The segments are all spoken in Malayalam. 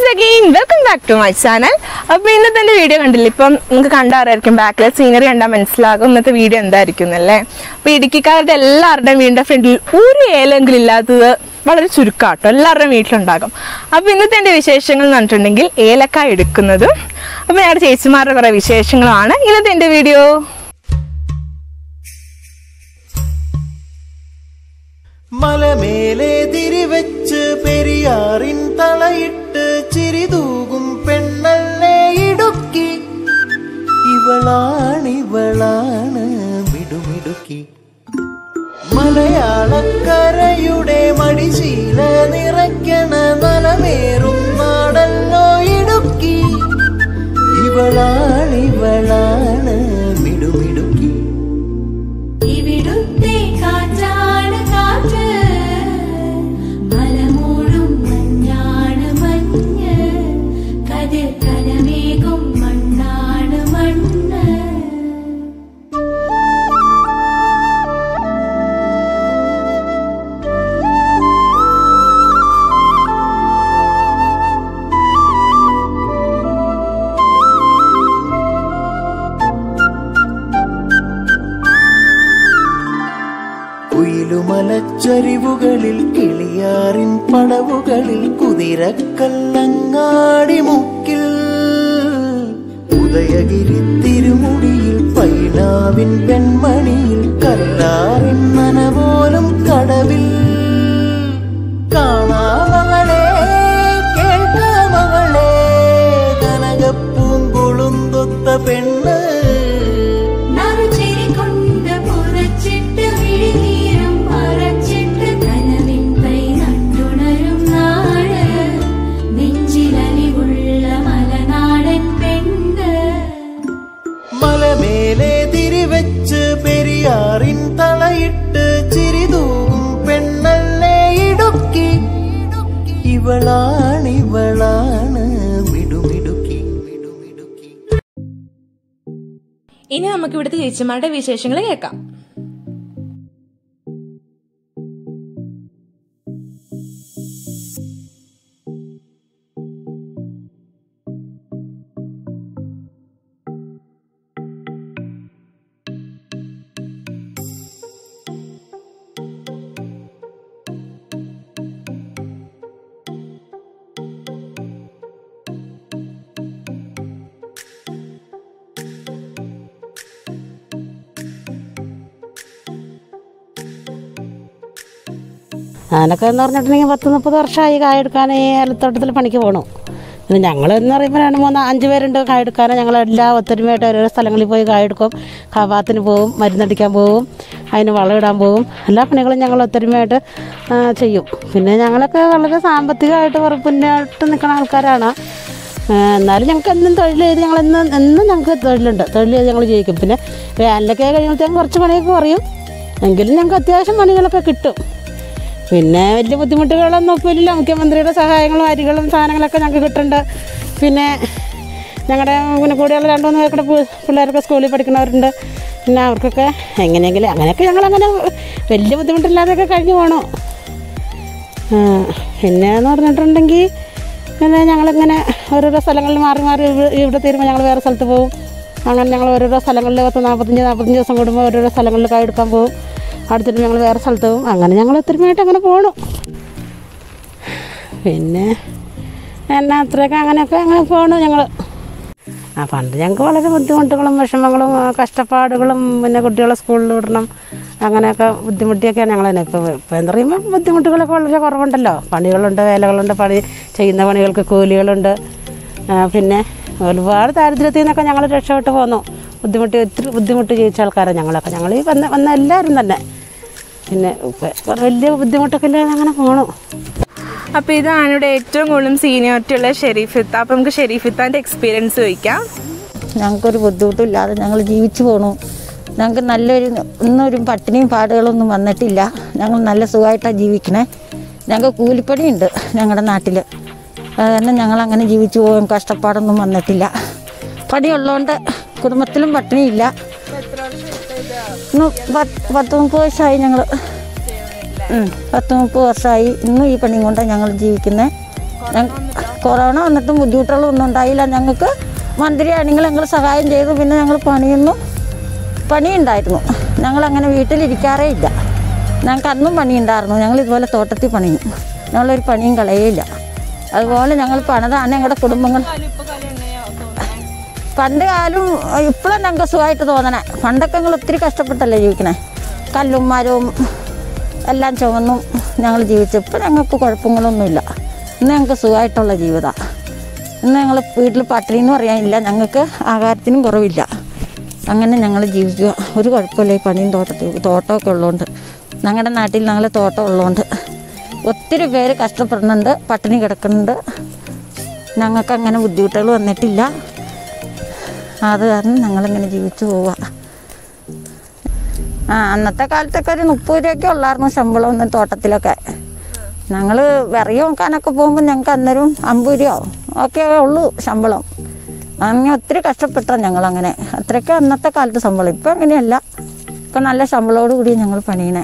Again welcome back to my channel അപ്പോൾ ഇന്നത്തെ എൻ്റെ വീഡിയോ കണ്ടില്ല ഇപ്പം നിങ്ങൾക്ക് കണ്ടാറായിരിക്കും ബാക്കിലെ സീനറി കണ്ടാൽ മനസ്സിലാകും ഇന്നത്തെ വീഡിയോ എന്തായിരിക്കും എന്നല്ലേ അപ്പോൾ ഇടുക്കിക്കാരുടെ എല്ലാവരുടെയും വീടിൻ്റെ ഫ്രണ്ടിൽ ഒരു ഏലെങ്കിലും ഇല്ലാത്തത് വളരെ ചുരുക്കാട്ടോ എല്ലാവരുടെയും വീട്ടിലുണ്ടാകും അപ്പോൾ ഇന്നത്തെ എൻ്റെ വിശേഷങ്ങൾ എന്ന് പറഞ്ഞിട്ടുണ്ടെങ്കിൽ ഏലക്കായ എടുക്കുന്നതും അപ്പോൾ ഞങ്ങളുടെ ചേച്ചിമാരുടെ കുറേ വിശേഷങ്ങളാണ് ഇന്നത്തെ എൻ്റെ വീഡിയോ മലമേലെ തിരിവെച്ച് പെരിയാറിൻ തളയിട്ട് ചിരിതൂകും പെണ്ണല്ലേ ഇടുക്കി ഇവളാണിവളാണ് മിടുമിടുക്കി മലയാളക്കരയുടെ മടിശീല നിറയ്ക്കണ നലമേറും നാടല്ലോ ഇടുക്കി ഇവളാണിവളാണ് മിടുമിടുക്കി ഇവിടുത്തെ കാറ്റാണ് കാറ്റ് മലമൂടും മഞ്ഞാണ് മഞ്ഞ് കതിർ കലമേകും മണ്ണാണ് മണ്ണ് കുയിലുമലച്ചരിവുകളിൽ കിളിയാറിൻ പടവുകളിൽ കുതിരക്കല്ലങ്ങാടി മുക്കിൽ ഉദയഗിരി തിരുമുടിയിൽ പൈനാവിൻ പെൺമണിയിൽ കല്ലാറിൻ നനപോലും കടവിൽ കാണാമകളെ കേൾക്കാമകളെ കനകപ്പൂങ്കുളുന്തൊത്ത പെണ്ണ് നറുചിരി കൊണ്ട് പുറച്ചിട്ട് വിഴിനീരും മറച്ചിട്ട് കനവിൻ തൈ നട്ടുണരും നാട് നെഞ്ചിലലിവുള്ള മലനാടൻ പെണ്ണ് മലമേലെ തിരിവെച്ച് പെരിയാറിൻ തളയിട്ട് ചിരിതൂകും പെണ്ണല്ലേ ഇടുക്കി ഇവളാണിവളാണ് മിടുമിടുക്കി മിടുമിടുക്കി ഇനി നമുക്ക് ഇവിടുത്തെ ചേച്ചിമാരുടെ വിശേഷങ്ങൾ കേൾക്കാം ഞാനൊക്കെ എന്ന് പറഞ്ഞിട്ടുണ്ടെങ്കിൽ പത്ത് മുപ്പത് വർഷമായി കായെടുക്കാൻ ഈ ഏലത്തോട്ടത്തിൽ പണിക്ക് പോകണു പിന്നെ ഞങ്ങൾ എന്ന് പറയുമ്പോൾ രണ്ട് മൂന്ന് അഞ്ച് പേരുണ്ട് കായെടുക്കാൻ ഞങ്ങളെല്ലാം ഒത്തൊരുമയായിട്ട് ഓരോരോ സ്ഥലങ്ങളിൽ പോയി കായെടുക്കും കവാത്തിന് പോവും മരുന്നടിക്കാൻ പോവും അതിന് വളമിടാൻ പോവും എല്ലാ പണികളും ഞങ്ങൾ ഒത്തൊരുമയായിട്ട് ആ, ചെയ്യും പിന്നെ ഞങ്ങളൊക്കെ വളരെ സാമ്പത്തികമായിട്ട് കുറേ മുന്നോട്ട് നിൽക്കുന്ന ആൾക്കാരാണ് ആ, എന്നാലും ഞങ്ങൾക്ക് എന്നും തൊഴിൽ ചെയ്ത് ഞങ്ങൾ എന്നും എന്നും ഞങ്ങൾക്ക് തൊഴിലുണ്ട് തൊഴിൽ ചെയ്ത് ഞങ്ങൾ ജീവിക്കും പിന്നെ വേനലൊക്കെ കഴിയുമ്പോഴത്തേക്കും കുറച്ച് പണിയൊക്കെ കുറയും എങ്കിലും ഞങ്ങൾക്ക് അത്യാവശ്യം പണികളൊക്കെ കിട്ടും പിന്നെ വലിയ ബുദ്ധിമുട്ടുകളൊന്നും ഒപ്പില്ല മുഖ്യമന്ത്രിയുടെ സഹായങ്ങളും അരികളും സാധനങ്ങളൊക്കെ ഞങ്ങൾക്ക് കിട്ടുന്നുണ്ട് പിന്നെ ഞങ്ങളുടെ പിന്നെ കൂടെയുള്ള രണ്ട് മൂന്ന് പേർക്കൂടെ പി- പിള്ളേരൊക്കെ സ്കൂളിൽ പഠിക്കുന്നവരുണ്ട് പിന്നെ അവർക്കൊക്കെ എങ്ങനെയെങ്കിലും അങ്ങനെയൊക്കെ ഞങ്ങളങ്ങനെ വലിയ ബുദ്ധിമുട്ടില്ലാതെയൊക്കെ കഴിഞ്ഞു പോകണം പിന്നെ എന്ന് പറഞ്ഞിട്ടുണ്ടെങ്കിൽ പിന്നെ ഞങ്ങളിങ്ങനെ ഓരോരോ സ്ഥലങ്ങളിൽ മാറി മാറി ഇവ- ഇവിടെ തീരുമ്പോൾ ഞങ്ങൾ വേറെ സ്ഥലത്ത് പോകും അങ്ങനെ ഞങ്ങൾ ഓരോരോ സ്ഥലങ്ങളിൽ പത്ത് നാൽപ്പത്തഞ്ച് നാൽപ്പത്തഞ്ച് ദിവസം കൂടുമ്പോൾ ഓരോരോ സ്ഥലങ്ങളിൽ കൈ എടുക്കാൻ പോകും അടുത്തിട്ട് ഞങ്ങൾ വേറെ സ്ഥലത്ത് പോകും അങ്ങനെ ഞങ്ങൾ ഒത്തിരിമായിട്ട് അങ്ങനെ പോകണം പിന്നെ എന്നാ അത്രയൊക്കെ അങ്ങനെയൊക്കെ അങ്ങനെ പോകണം ഞങ്ങൾ ആ പണ്ട് ഞങ്ങൾക്ക് വളരെ ബുദ്ധിമുട്ടുകളും വിഷമങ്ങളും ആ, കഷ്ടപ്പാടുകളും പിന്നെ കുട്ടികളെ സ്കൂളിൽ വിടണം അങ്ങനെയൊക്കെ ബുദ്ധിമുട്ടിയൊക്കെയാണ് ഞങ്ങൾ തന്നെ ഇപ്പോൾ ഇപ്പോൾ എന്താ പറയുമ്പോൾ ബുദ്ധിമുട്ടുകളൊക്കെ വളരെ കുറവുണ്ടല്ലോ പണികളുണ്ട് വേലകളുണ്ട് പണി ചെയ്യുന്ന പണികൾക്ക് കൂലികളുണ്ട് ആ, പിന്നെ ഒരുപാട് ദാരിദ്ര്യത്തിൽ നിന്നൊക്കെ ഞങ്ങൾ രക്ഷപ്പെട്ട് പോന്നു ബുദ്ധിമുട്ടി ഒത്തിരി ബുദ്ധിമുട്ട് ജീവിച്ച ആൾക്കാരാണ് ഞങ്ങളൊക്കെ ഞങ്ങൾ ഈ വന്ന വന്ന എല്ലാവരും തന്നെ പിന്നെ ഇപ്പം വലിയ ബുദ്ധിമുട്ടൊക്കെ ഇല്ലാതെ അങ്ങനെ പോണു അപ്പോൾ ഇതാണ് ഇവിടെ ഏറ്റവും കൂടുതലും സീനിയോറിറ്റി ഉള്ള ഷെരീഫിത്ത അപ്പോൾ നമുക്ക് ഷെരീഫിത്താൻ്റെ എക്സ്പീരിയൻസ് ചോദിക്കാം ഞങ്ങൾക്കൊരു ബുദ്ധിമുട്ടില്ലാതെ ഞങ്ങൾ ജീവിച്ചു പോണു ഞങ്ങൾക്ക് നല്ലൊരു ഒന്നൊരു പട്ടിണിയും പാടുകളൊന്നും വന്നിട്ടില്ല ഞങ്ങൾ നല്ല സുഖമായിട്ടാണ് ജീവിക്കണേ ഞങ്ങൾക്ക് കൂലിപ്പണിയുണ്ട് ഞങ്ങളുടെ നാട്ടിൽ കാരണം ഞങ്ങൾ അങ്ങനെ ജീവിച്ചു പോകും കഷ്ടപ്പാടൊന്നും വന്നിട്ടില്ല പണിയുള്ളതുകൊണ്ട് കുടുംബത്തിലും പട്ടിണിയില്ല ഇന്ന് പത്ത് പത്ത് മുപ്പത് വർഷമായി ഞങ്ങൾ പത്ത് മുപ്പത് വർഷമായി ഇന്നും ഈ പണിയും കൊണ്ടാണ് ഞങ്ങൾ ജീവിക്കുന്നത് കൊറോണ വന്നിട്ടും ബുദ്ധിമുട്ടുകളൊന്നും ഉണ്ടായില്ല ഞങ്ങൾക്ക് മന്ത്രിയാണെങ്കിൽ ഞങ്ങൾ സഹായം ചെയ്തു പിന്നെ ഞങ്ങൾ പണിയൊന്നും പണിയുണ്ടായിരുന്നു ഞങ്ങളങ്ങനെ വീട്ടിലിരിക്കാറേ ഇല്ല ഞങ്ങൾക്ക് അന്നും പണിയുണ്ടായിരുന്നു ഞങ്ങൾ ഇതുപോലെ തോട്ടത്തിൽ പണിയും ഞങ്ങളൊരു പണിയും കളയേയില്ല അതുപോലെ ഞങ്ങൾ പണിതാണ് ഞങ്ങളുടെ കുടുംബങ്ങൾ പണ്ട് കാലം ഇപ്പോഴും ഞങ്ങൾക്ക് സുഖമായിട്ട് തോന്നണേ പണ്ടൊക്കെ ഞങ്ങൾ ഒത്തിരി കഷ്ടപ്പെട്ടല്ലേ ജീവിക്കണേ കല്ലും മരവും എല്ലാം ചുമന്നും ഞങ്ങൾ ജീവിച്ചു ഇപ്പം ഞങ്ങൾക്ക് കുഴപ്പങ്ങളൊന്നുമില്ല ഇന്ന് ഞങ്ങൾക്ക് സുഖമായിട്ടുള്ള ജീവിതമാണ് ഇന്ന് ഞങ്ങൾ വീട്ടിൽ പട്ടിണി എന്ന് പറയാനില്ല ഞങ്ങൾക്ക് ആഹാരത്തിനും കുറവില്ല അങ്ങനെ ഞങ്ങൾ ജീവിക്കുക ഒരു കുഴപ്പമില്ല ഈ പണിയും തോട്ടത്തിൽ തോട്ടമൊക്കെ ഉള്ളതുകൊണ്ട് ഞങ്ങളുടെ നാട്ടിൽ ഞങ്ങൾ തോട്ടം ഉള്ളതുകൊണ്ട് ഒത്തിരി പേര് കഷ്ടപ്പെടുന്നുണ്ട് പട്ടിണി കിടക്കുന്നുണ്ട് ഞങ്ങൾക്ക് അങ്ങനെ ബുദ്ധിമുട്ടുകൾ വന്നിട്ടില്ല അത് കാരണം ഞങ്ങളിങ്ങനെ ജീവിച്ചു പോവുക ആ അന്നത്തെ കാലത്തൊക്കെ ഒരു മുപ്പത് രൂപയൊക്കെ ഉള്ളായിരുന്നു ശമ്പളം ഒന്ന് തോട്ടത്തിലൊക്കെ ഞങ്ങൾ വിറകി നോക്കാനൊക്കെ പോകുമ്പോൾ ഞങ്ങൾക്ക് അന്നേരം അമ്പത് രൂപയോ ഒക്കെ ഉള്ളൂ ശമ്പളം അങ്ങനെ ഒത്തിരി കഷ്ടപ്പെട്ടാണ് ഞങ്ങളങ്ങനെ അത്രയ്ക്ക് അന്നത്തെ കാലത്ത് ശമ്പളം ഇപ്പം അങ്ങനെയല്ല ഇപ്പം നല്ല ശമ്പളത്തോടു കൂടി ഞങ്ങൾ പണിയണേ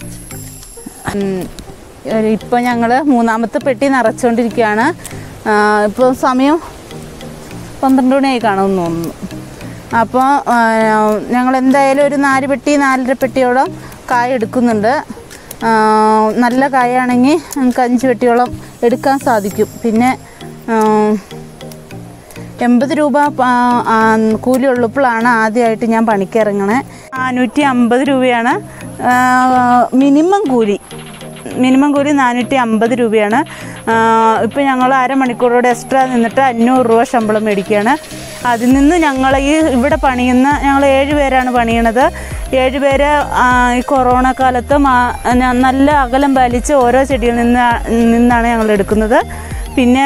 ഇപ്പോൾ ഞങ്ങൾ മൂന്നാമത്തെ പെട്ടി നിറച്ചുകൊണ്ടിരിക്കുകയാണ് ഇപ്പോൾ സമയം പന്ത്രണ്ട് മണിയായി കാണുമെന്ന് തോന്നുന്നു അപ്പോൾ ഞങ്ങൾ എന്തായാലും ഒരു നാല് പെട്ടി നാലര പെട്ടിയോളം കായ എടുക്കുന്നുണ്ട് ആ, നല്ല കായാണെങ്കിൽ നമുക്ക് അഞ്ച് പെട്ടിയോളം എടുക്കാൻ സാധിക്കും പിന്നെ ആ, എൺപത് രൂപ പ- ആ, കൂലി ഉള്ളപ്പോഴാണ് ആദ്യമായിട്ട് ഞാൻ പണിക്ക് ഇറങ്ങണേ നാനൂറ്റി അമ്പത് രൂപയാണ് ആ, മിനിമം കൂലി മിനിമം കൂലി നാനൂറ്റി അമ്പത് രൂപയാണ് ഇപ്പോൾ ഞങ്ങൾ അരമണിക്കൂറോടെ എക്സ്ട്രാ നിന്നിട്ട് അഞ്ഞൂറ് രൂപ ശമ്പളം മേടിക്കുകയാണ് അതിൽ നിന്ന് ഞങ്ങൾ ഈ ഇവിടെ പണിയുന്ന ഞങ്ങൾ ഏഴ് പേരാണ് പണിയണത് ഏഴ് പേര് ആ, ഈ കൊറോണ കാലത്ത് മാ- ന- നല്ല അകലം പാലിച്ച് ഓരോ ചെടിയിൽ നിന്ന് നിന്നാണ് ഞങ്ങൾ എടുക്കുന്നത് പിന്നെ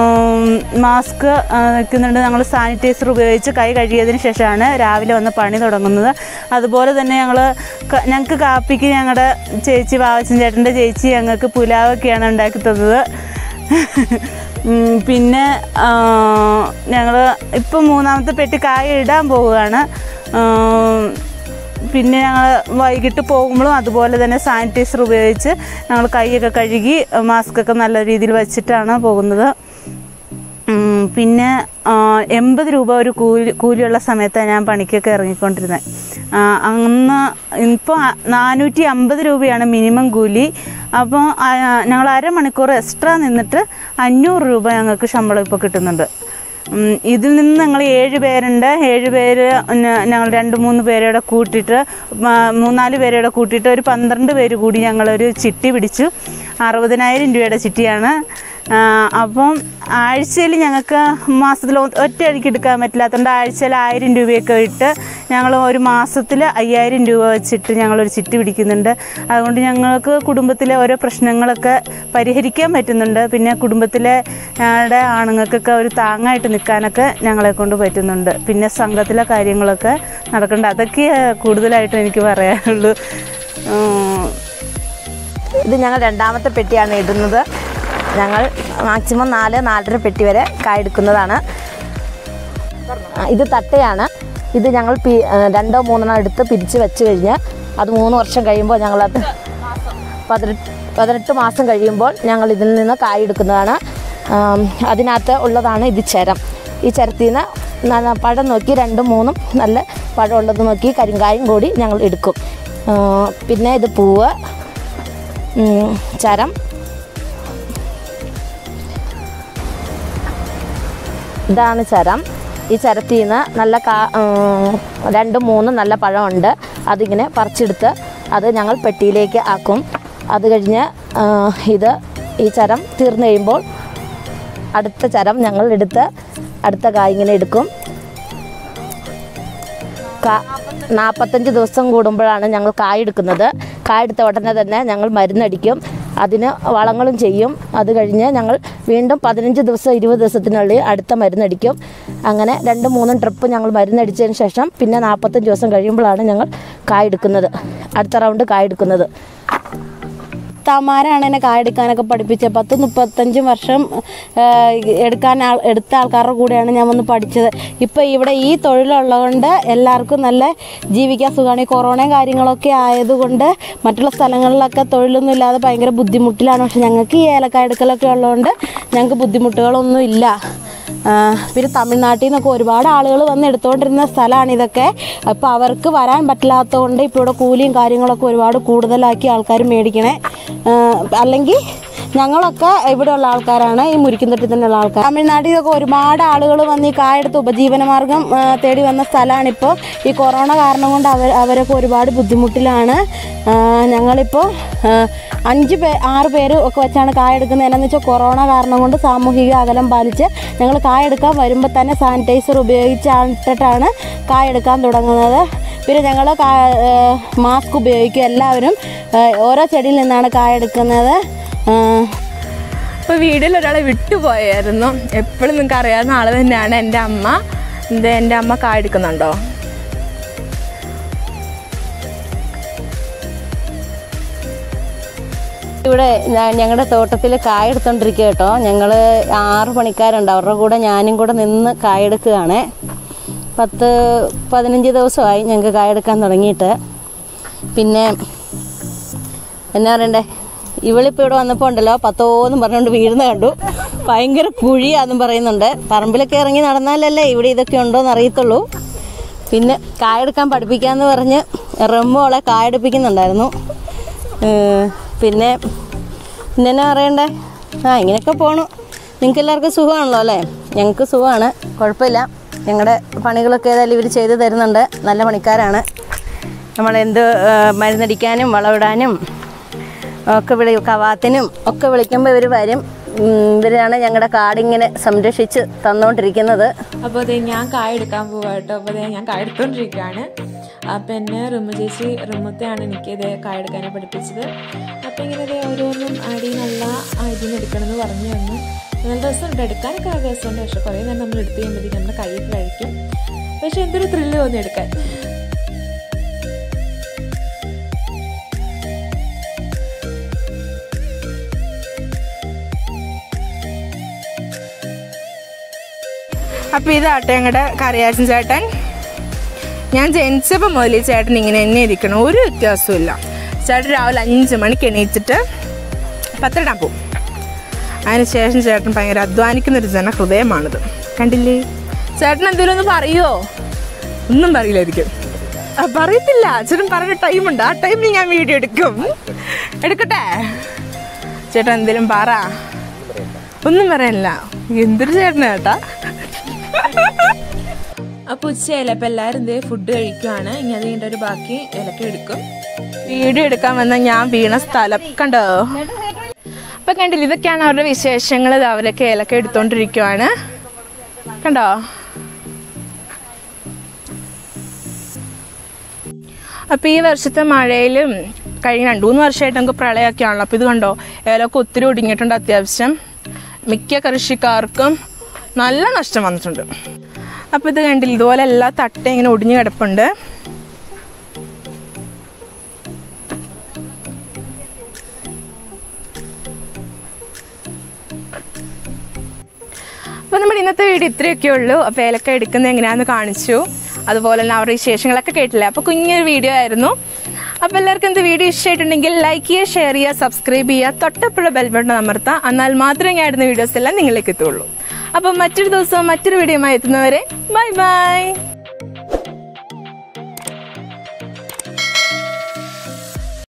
മാസ്ക് വയ്ക്കുന്നുണ്ട് ഞങ്ങൾ സാനിറ്റൈസർ ഉപയോഗിച്ച് കൈ കഴുകിയതിന് ശേഷമാണ് രാവിലെ വന്ന് പണി തുടങ്ങുന്നത് അതുപോലെ തന്നെ ഞങ്ങൾ ഞങ്ങൾക്ക് കാപ്പിക്ക് ഞങ്ങളുടെ ചേച്ചി ബാവച്ചൻ ചേട്ടൻ്റെ ചേച്ചി ഞങ്ങൾക്ക് പുലാവൊക്കെയാണ് ഉണ്ടാക്കി തന്നത് ഉം, പിന്നെ ഞങ്ങൾ ഇപ്പം മൂന്നാമത്തെ പെട്ടി കായ ഇടാൻ പോവുകയാണ് ആം, പിന്നെ ഞങ്ങൾ വൈകിട്ട് പോകുമ്പോഴും അതുപോലെ തന്നെ സാനിറ്റൈസർ ഉപയോഗിച്ച് ഞങ്ങൾ കൈയൊക്കെ കഴുകി മാസ്കൊക്കെ നല്ല രീതിയിൽ വെച്ചിട്ടാണ് പോകുന്നത് ഉം, പിന്നെ ആ, എൺപത് രൂപ ഒരു കൂലി കൂലിയുള്ള സമയത്താണ് ഞാൻ പണിക്കൊക്കെ ഇറങ്ങിക്കൊണ്ടിരുന്നത് ആ, അന്ന് ഇപ്പോൾ നാനൂറ്റി അമ്പത് രൂപയാണ് മിനിമം കൂലി അപ്പോൾ ആ, ഞങ്ങൾ അരമണിക്കൂർ എക്സ്ട്രാ നിന്നിട്ട് അഞ്ഞൂറ് രൂപ ഞങ്ങൾക്ക് ശമ്പളം ഇപ്പോൾ കിട്ടുന്നുണ്ട് ഉം, ഇതിൽ നിന്ന് ഞങ്ങൾ ഏഴ് പേരുണ്ട് ഏഴ് പേര് ഞ- ഞങ്ങൾ രണ്ട് മൂന്ന് പേരോടെ കൂട്ടിയിട്ട് മ- മൂന്നാല് പേരോടെ കൂട്ടിയിട്ട് ഒരു പന്ത്രണ്ട് പേര് കൂടി ഞങ്ങളൊരു ചിട്ടി പിടിച്ചു അറുപതിനായിരം രൂപയുടെ ചിട്ടിയാണ് ആ, അപ്പം ആഴ്ചയിൽ ഞങ്ങൾക്ക് മാസത്തിൽ ഒറ്റയടിക്ക് എടുക്കാൻ പറ്റില്ലാത്തതുകൊണ്ട് ആഴ്ചയിൽ ആയിരം രൂപയൊക്കെ ഇട്ട് ഞങ്ങൾ ഒരു മാസത്തിൽ അയ്യായിരം രൂപ വെച്ചിട്ട് ഞങ്ങളൊരു ചിട്ടി പിടിക്കുന്നുണ്ട് അതുകൊണ്ട് ഞങ്ങൾക്ക് കുടുംബത്തിലെ ഓരോ പ്രശ്നങ്ങളൊക്കെ പരിഹരിക്കാൻ പറ്റുന്നുണ്ട് പിന്നെ കുടുംബത്തിലെ ഞങ്ങളുടെ ആണുങ്ങൾക്കൊക്കെ ഒരു താങ്ങായിട്ട് നിൽക്കാനൊക്കെ ഞങ്ങളെ കൊണ്ട് പറ്റുന്നുണ്ട് പിന്നെ സംഘത്തിലെ കാര്യങ്ങളൊക്കെ നടക്കുന്നുണ്ട് അതൊക്കെ കൂടുതലായിട്ടും എനിക്ക് പറയാനുള്ളൂ ഉം. ഇത് ഞങ്ങൾ രണ്ടാമത്തെ പെട്ടിയാണ് ഇടുന്നത് ഞങ്ങൾ മാക്സിമം നാല് നാലര പെട്ടി വരെ കായെടുക്കുന്നതാണ് ആ, ഇത് തട്ടയാണ് ഇത് ഞങ്ങൾ പി- ആ, രണ്ടോ മൂന്നെണ്ണം എടുത്ത് പിരിച്ച് വെച്ച് കഴിഞ്ഞ് അത് മൂന്ന് വർഷം കഴിയുമ്പോൾ ഞങ്ങളത് പതിനെട്ട് പതിനെട്ട് മാസം കഴിയുമ്പോൾ ഞങ്ങൾ ഇതിൽ നിന്ന് കായെടുക്കുന്നതാണ് ആം, അതിനകത്ത് ഉള്ളതാണ് ഇത് ചരം ഈ ചരത്തിൽ നിന്ന് ന- പഴം നോക്കി രണ്ടും മൂന്നും നല്ല പഴമുള്ളത് നോക്കി കരിങ്കായും കൂടി ഞങ്ങൾ എടുക്കും ആ, പിന്നെ ഇത് പൂവ് ഉം, ചരം ഇതാണ് ചരം ഈ ചരത്തിൽ നിന്ന് നല്ല കാ ഉം, രണ്ടും മൂന്നും നല്ല പഴമുണ്ട് അതിങ്ങനെ പറിച്ചെടുത്ത് അത് ഞങ്ങൾ പെട്ടിയിലേക്ക് ആക്കും അത് കഴിഞ്ഞ് ആ, ഇത് ഈ ചരം തീർന്നു കഴിയുമ്പോൾ അടുത്ത ചരം ഞങ്ങൾ എടുത്ത് അടുത്ത കായ് ഇങ്ങനെ എടുക്കും കാ- നാൽപ്പത്തഞ്ച് ദിവസം കൂടുമ്പോഴാണ് ഞങ്ങൾ കായ എടുക്കുന്നത് കായ എടുത്ത ഉടനെ തന്നെ ഞങ്ങൾ മരുന്നടിക്കും അതിന് വളങ്ങളും ചെയ്യും അത് കഴിഞ്ഞ് ഞങ്ങൾ വീണ്ടും പതിനഞ്ച് ദിവസം ഇരുപത് ദിവസത്തിനുള്ളിൽ അടുത്ത മരുന്നടിക്കും അങ്ങനെ രണ്ടും മൂന്നും ട്രിപ്പ് ഞങ്ങൾ മരുന്നടിച്ചതിന് ശേഷം പിന്നെ നാൽപ്പത്തഞ്ച് ദിവസം കഴിയുമ്പോഴാണ് ഞങ്ങൾ കായ എടുക്കുന്നത് അടുത്ത റൗണ്ട് കായ എടുക്കുന്നത് ഉസ്താമാരാണ് എന്നെ കായെടുക്കാനൊക്കെ പഠിപ്പിച്ചത് പത്ത് മുപ്പത്തഞ്ച് വർഷം ആ, എടുക്കാൻ ആൾ എടുത്ത ആൾക്കാരുടെ കൂടെയാണ് ഞാൻ വന്ന് പഠിച്ചത് ഇപ്പം ഇവിടെ ഈ തൊഴിലുള്ളതുകൊണ്ട് എല്ലാവർക്കും നല്ല ജീവിക്കാൻ സുഖമാണ് ഈ കൊറോണയും കാര്യങ്ങളൊക്കെ ആയതുകൊണ്ട് മറ്റുള്ള സ്ഥലങ്ങളിലൊക്കെ തൊഴിലൊന്നും ഇല്ലാതെ ഭയങ്കര ബുദ്ധിമുട്ടിലാണ് പക്ഷെ ഞങ്ങൾക്ക് ഈ ഏലക്കായ എടുക്കലൊക്കെ ഉള്ളതുകൊണ്ട് ഞങ്ങൾക്ക് ബുദ്ധിമുട്ടുകളൊന്നും ഇല്ല ആ, പിന്നെ തമിഴ്നാട്ടിൽ നിന്നൊക്കെ ഒരുപാട് ആളുകൾ വന്ന് എടുത്തുകൊണ്ടിരുന്ന സ്ഥലമാണ് ഇതൊക്കെ അപ്പോൾ അവർക്ക് വരാൻ പറ്റില്ലാത്തതുകൊണ്ട് ഇപ്പോൾ ഇവിടെ കൂലിയും കാര്യങ്ങളൊക്കെ ഒരുപാട് കൂടുതലാക്കി ആൾക്കാർ മേടിക്കണേ ആ, അല്ലെങ്കിൽ ഞങ്ങളൊക്കെ ഇവിടെയുള്ള ആൾക്കാരാണ് ഈ മുരിക്കുംതൊട്ടി തന്നെയുള്ള ആൾക്കാർ തമിഴ്നാട്ടിൽ നിന്നൊക്കെ ഒരുപാട് ആളുകൾ വന്ന് ഈ കായെടുത്ത് ഉപജീവനമാർഗം ആ, തേടി വന്ന സ്ഥലമാണിപ്പോൾ ഈ കൊറോണ കാരണം കൊണ്ട് അവർ അവരൊക്കെ ഒരുപാട് ബുദ്ധിമുട്ടിലാണ് ആ, ഞങ്ങളിപ്പോൾ ആ, അഞ്ച് പേ ആറ് പേര് ഒക്കെ വെച്ചാണ് കായ എടുക്കുന്നത് എന്നാന്ന് വെച്ചാൽ കൊറോണ കാരണം കൊണ്ട് സാമൂഹിക അകലം പാലിച്ച് ഞങ്ങൾ കായ എടുക്കാൻ വരുമ്പോൾ തന്നെ സാനിറ്റൈസർ ഉപയോഗിച്ചിട്ടാണ് കായ എടുക്കാൻ തുടങ്ങുന്നത് പിന്നെ ഞങ്ങൾ മാസ്ക് ഉപയോഗിക്കും എല്ലാവരും ആ, ഓരോ ചെടിയിൽ നിന്നാണ് കായ എടുക്കുന്നത് ആ, അപ്പൊ വീട്ടിൽ ഒരാളെ വിട്ടുപോയായിരുന്നു എപ്പോഴും നിങ്ങൾക്ക് അറിയാവുന്ന ആള് തന്നെയാണ് എൻ്റെ അമ്മ ഇത് എൻ്റെ അമ്മ കായ എടുക്കുന്നുണ്ടോ ഇവിടെ ഞങ്ങളുടെ തോട്ടത്തിൽ കായ എടുത്തോണ്ടിരിക്കുക കേട്ടോ ഞങ്ങൾ ആറ് പണിക്കാരുണ്ട് അവരുടെ കൂടെ ഞാനും കൂടെ നിന്ന് കായ എടുക്കുകയാണ് പത്ത് പതിനഞ്ച് ദിവസമായി ഞങ്ങൾക്ക് കായ എടുക്കാൻ തുടങ്ങിയിട്ട് പിന്നെ എന്നാ പറയണ്ടേ ഇവളിപ്പോൾ ഇവിടെ വന്നപ്പോൾ ഉണ്ടല്ലോ പത്തോന്നും പറഞ്ഞുകൊണ്ട് വീഴുന്ന കണ്ടു ഭയങ്കര കുഴിയാന്നും പറയുന്നുണ്ട് പറമ്പിലൊക്കെ ഇറങ്ങി നടന്നാലല്ലേ ഇവിടെ ഇതൊക്കെ ഉണ്ടോയെന്ന് അറിയത്തുള്ളൂ പിന്നെ കായെടുക്കാൻ പഠിപ്പിക്കാമെന്ന് പറഞ്ഞ് റമ്മോളെ കായെടുപ്പിക്കുന്നുണ്ടായിരുന്നു ഏഹ് പിന്നെ പിന്നെ എന്നാ പറയണ്ടേ ആ ഇങ്ങനെയൊക്കെ പോണു നിങ്ങൾക്ക് എല്ലാവർക്കും സുഖമാണല്ലോ അല്ലേ ഞങ്ങൾക്ക് സുഖമാണ് കുഴപ്പമില്ല ഞങ്ങളുടെ പണികളൊക്കെ ഏതായാലും ഇവർ ചെയ്ത് തരുന്നുണ്ട് നല്ല പണിക്കാരാണ് നമ്മൾ എന്ത് ഏഹ് മരുന്നടിക്കാനും വളമിടാനും ഒക്കെ വിളി കവാത്തിനും ഒക്കെ വിളിക്കുമ്പോൾ ഇവർ വരും ഉം, ഇവരാണ് ഞങ്ങളുടെ കാടിങ്ങനെ സംരക്ഷിച്ച് തന്നുകൊണ്ടിരിക്കുന്നത് അപ്പോൾ അതെ ഞാൻ കായ എടുക്കാൻ പോവാ കേട്ടോ അപ്പോൾ അതെ ഞാൻ കായ എടുത്തോണ്ടിരിക്കുകയാണ് അപ്പം എന്നെ റിമു ചേച്ചി റിമുത്തെയാണ് എനിക്ക് ഇത് കായ എടുക്കാനെ പഠിപ്പിച്ചത് അപ്പം ഇങ്ങനെ ഇതേ ഓരോന്നും അടി നല്ല ഇതിന് എടുക്കണമെന്ന് പറഞ്ഞു തന്നു നല്ല രസമുണ്ട് എടുക്കാനൊക്കെ നല്ല രസമുണ്ട് പക്ഷെ കുറേ നേരം നമ്മൾ എടുത്ത് കഴിയുമ്പോഴത്തേക്കും നമ്മുടെ കയ്യിൽ കഴിക്കും പക്ഷെ എന്തൊരു ത്രില്ല് തോന്നി എടുക്കാൻ അപ്പൊ ഇതാട്ടെ ഞങ്ങളുടെ കറിയാച്ചൻ ചേട്ടൻ ഞാൻ ജനിച്ചപ്പോൾ മുതൽ ഈ ചേട്ടൻ ഇങ്ങനെ തന്നെ ഇരിക്കണം ഒരു വ്യത്യാസവും ഇല്ല ചേട്ടൻ രാവിലെ അഞ്ച് മണിക്ക് എണീച്ചിട്ട് പത്തിടാൻ പോകും അതിനുശേഷം ചേട്ടൻ ഭയങ്കര അധ്വാനിക്കുന്ന ഒരു ജനഹൃദയമാണിത് കണ്ടില്ലേ ചേട്ടൻ എന്തെങ്കിലും ഒന്ന് പറയുമോ ഒന്നും പറയില്ലായിരിക്കും ആ, പറയത്തില്ല ചേട്ടൻ പറഞ്ഞ ടൈമുണ്ട് ആ ടൈമിൽ ഞാൻ വീഡിയോ എടുക്കും എടുക്കട്ടെ ചേട്ടൻ എന്തെങ്കിലും പറ ഒന്നും പറയാനില്ല എന്തൊരു ചേട്ടനാ ചേട്ടാ അപ്പോൾ ഉച്ചയായില്ല അപ്പോൾ എല്ലാവരും ഇതേ ഫുഡ് കഴിക്കുവാണ് ഇനി അത് കഴിഞ്ഞിട്ട് ഒരു ബാക്കി ഇലക്ക എടുക്കും വീഡിയോ എടുക്കാൻ വന്ന ഞാൻ വീണ സ്ഥലം കണ്ടോ അപ്പൊ കണ്ടില്ല ഇതൊക്കെയാണ് അവരുടെ വിശേഷങ്ങൾ ഇത് അവരൊക്കെ ഏലക്ക എടുത്തോണ്ടിരിക്കുവാണ് കണ്ടോ അപ്പൊ ഈ വർഷത്തെ മഴയിലും കഴിഞ്ഞ രണ്ടു മൂന്ന് വർഷമായിട്ട് നമുക്ക് പ്രളയമൊക്കെ ആണല്ലോ അപ്പൊ ഇത് കണ്ടോ ഏലൊക്കെ ഒത്തിരി ഒടുങ്ങിയിട്ടുണ്ട് അത്യാവശ്യം മിക്ക കൃഷിക്കാർക്കും നല്ല നഷ്ടം വന്നിട്ടുണ്ട് അപ്പൊ ഇത് കണ്ടില്ല ഇതുപോലെ എല്ലാ തട്ടയും ഇങ്ങനെ ഒടിഞ്ഞു കിടപ്പുണ്ട് അപ്പോൾ നമ്മുടെ ഇന്നത്തെ വീഡിയോ ഇത്രയൊക്കെ ഉള്ളൂ അപ്പോൾ ഏലക്ക എടുക്കുന്നത് എങ്ങനെയാണെന്ന് കാണിച്ചു അതുപോലെ തന്നെ അവരുടെ വിശേഷങ്ങളൊക്കെ കേട്ടില്ലേ അപ്പോൾ കുഞ്ഞൊരു വീഡിയോ ആയിരുന്നു അപ്പോൾ എല്ലാവർക്കും എന്ത് വീഡിയോ ഇഷ്ടമായിട്ടുണ്ടെങ്കിൽ ലൈക്ക് ചെയ്യുക ഷെയർ ചെയ്യുക സബ്സ്ക്രൈബ് ചെയ്യുക തൊട്ടപ്പുള്ള ബെൽ ബട്ടൺ അമർത്താം എന്നാൽ മാത്രമേ ഞാൻ ഇടുന്ന വീഡിയോസ് എല്ലാം നിങ്ങളിലേക്ക് എത്തുള്ളൂ അപ്പോൾ മറ്റൊരു ദിവസവും മറ്റൊരു വീഡിയോയുമായി എത്തുന്നവരെ ബൈ ബൈ